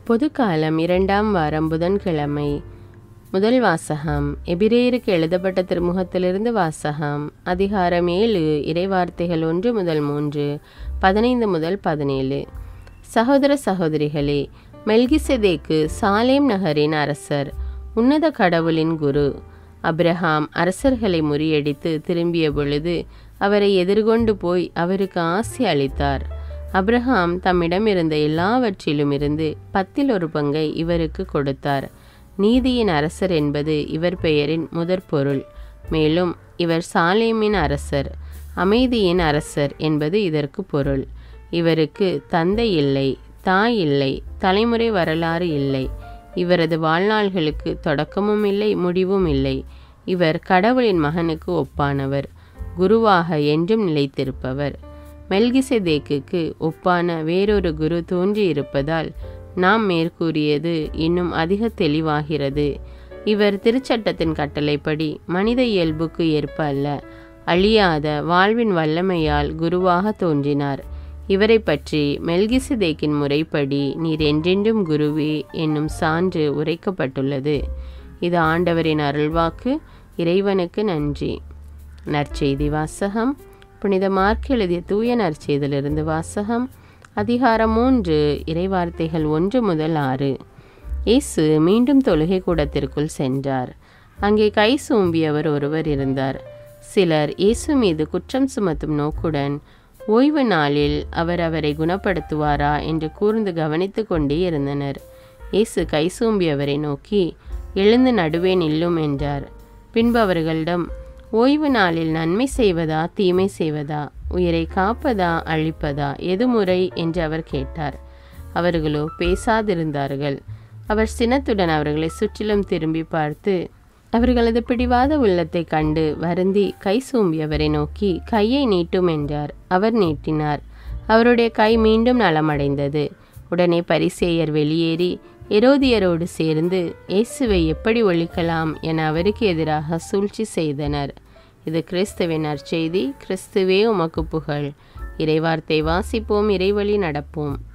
பொதுக்காலம் இரண்டாம் வாரம் புதன்கிழமை முதல் வாசகம் எபிரேயருக்கு எழுதப்பட்ட திருமுகத்திலிருந்து வாசகம் அதிகாரம் ஏழு இறைவார்த்தைகள் ஒன்று முதல் மூன்று பதினைந்து முதல் பதினேழு சகோதர சகோதரிகளே மெல்கிசெதேக்கு சாலேம் நகரின் அரசர் உன்னத கடவுளின் குரு அப்ரஹாம் அரசர்களை முறியடித்து திரும்பிய பொழுது அவரை எதிர்கொண்டு போய் அவருக்கு ஆசி அளித்தார் அப்ரஹாம் தம்மிடம் இருந்த எல்லாவற்றிலும் இருந்து பத்தில் ஒரு பங்கை இவருக்கு கொடுத்தார் நீதியின் அரசர் என்பது இவர் பெயரின் முதற் பொருள் மேலும் இவர் சாலேமின் அரசர் அமைதியின் அரசர் என்பது இதற்கு பொருள் இவருக்கு தந்தை இல்லை தாய் இல்லை தலைமுறை வரலாறு இல்லை இவரது வாழ்நாள்களுக்கு தொடக்கமும் இல்லை முடிவும் இல்லை இவர் கடவுளின் மகனுக்கு ஒப்பானவர் குருவாக என்றும் நிலைத்திருப்பவர் மெல்கிசெதேக்குக்கு ஒப்பான வேறொரு குரு தோன்றியிருப்பதால் நாம் மேற்கூறியது இன்னும் அதிக தெளிவாகிறது இவர் திருச்சட்டத்தின் கட்டளைப்படி மனித இயல்புக்கு ஏற்ப அல்ல அழியாத வாழ்வின் வல்லமையால் குருவாக தோன்றினார் இவரை பற்றி மெல்கிசிதேக்கின் முறைப்படி நீர் என்றென்றும் குருவே என்னும் சான்று உரைக்கப்பட்டுள்ளது இது ஆண்டவரின் அருள்வாக்கு இறைவனுக்கு நன்றி நற்செய்தி வாசகம் புனித மார்க் எழுதிய தூய நற்செய்திலிருந்து வாசகம் அதிகாரம் மூன்று இறைவார்த்தைகள் ஒன்று முதல் ஆறு இயேசு மீண்டும் தொழுகை கூடத்திற்குள் சென்றார் அங்கே கை சூம்பியவர் ஒருவர் இருந்தார் சிலர் இயேசு மீது குற்றம் சுமத்தும் நோக்குடன் ஓய்வு நாளில் அவர் அவரை குணப்படுத்துவாரா என்று கூர்ந்து கவனித்து கொண்டே இருந்தனர் இயேசு கை சூம்பியவரை நோக்கி எழுந்து நடுவே நில்லும் என்றார் பின்பு அவர்களிடம் ஓய்வு நாளில் நன்மை செய்வதா தீமை செய்வதா உயிரை காப்பதா அழிப்பதா எது முறை என்று அவர் கேட்டார் அவர்களோ பேசாதிருந்தார்கள் அவர் சினத்துடன் அவர்களை சுற்றிலும் திரும்பி பார்த்து அவர்களது பிடிவாத உள்ளத்தை கண்டு வருந்தி கை சூம்பியவரை நோக்கி கையை நீட்டும் என்றார் அவர் நீட்டினார் அவருடைய கை மீண்டும் நலமடைந்தது உடனே பரிசேயர் வெளியேறி எரோதியரோடு சேர்ந்து இயேசுவை எப்படி ஒழிக்கலாம் என அவருக்கு எதிராக சூழ்ச்சி செய்தனர் இது கிறிஸ்துவின் நற்செய்தி கிறிஸ்துவே உமக்கு புகழ் இறைவார்த்தை வாசிப்போம் இறைவழி நடப்போம்